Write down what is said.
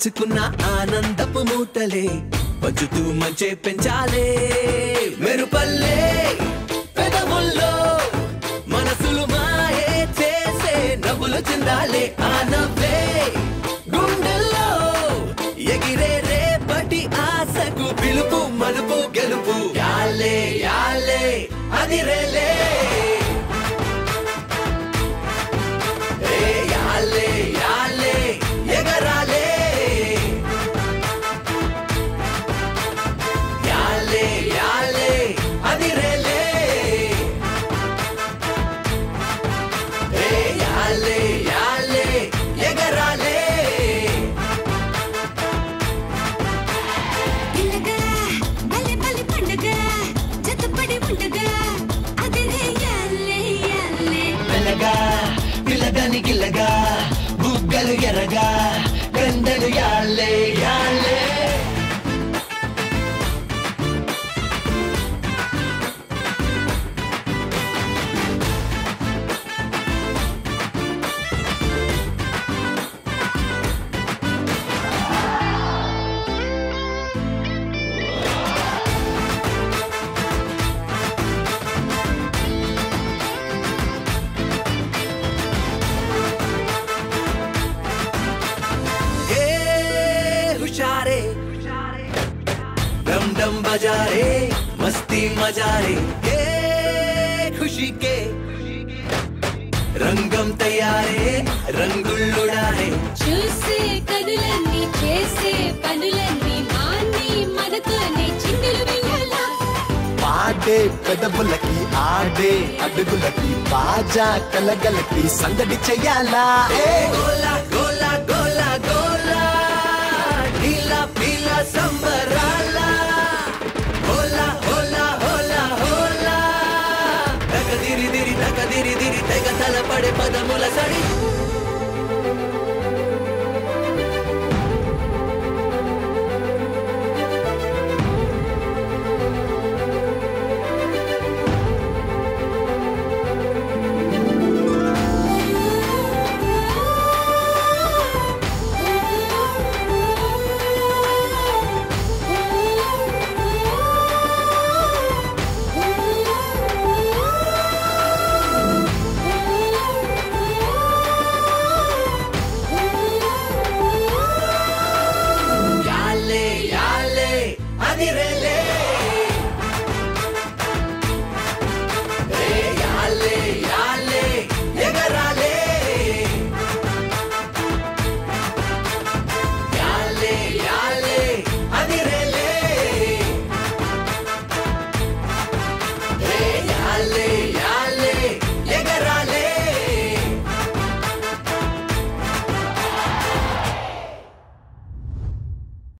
తెచ్చుకున్న ఆనందపు మూటలే పంచుతూ మంచే పెంచాలే మెరుపల్లే పెదవుల్లో మనసులు మాయే చేసే నవ్వులు చెందాలే ఆ నవ్వే గుండెల్లో ఎగిరే రేపటి ఆశకు పిలుపు మలుపు గెలుపు యాలే యాలే అది రేలే ఏ యాలే యాలే ఎగరాలే యాలే యాలే అది రేలే ఏ యాలే యాలే ఎగరాలే పిల్లగా బలి బలి పండగ జతపడి ఉండగా అదిరే యాలే యాలే మెల్లగా పిల్లగాని గిల్లగా బుగ్గలు ఎర్రగా గండలు యాలే యాలే ए हुशारे डम डम बजारे मस्ती मजारे ए खुशी के రంగం తయారే రంగుళ్ళుడారే చూసే కనులన్నీ చేసే పనులన్నీ మాని మనతోనే చిందులు వేయాలా పాడే పెదవులకి ఆడే అడుగులకి బాజా కలగలకి సందడి చెయ్యాలా ఏ గోలా గోలా గోలా గోలా నీలా పీలా సంబరాల హోలా హోలా హోలా హోలా తగదిరి దిరి తగదిరి దిరి తెగ తలపడే పదముల సడి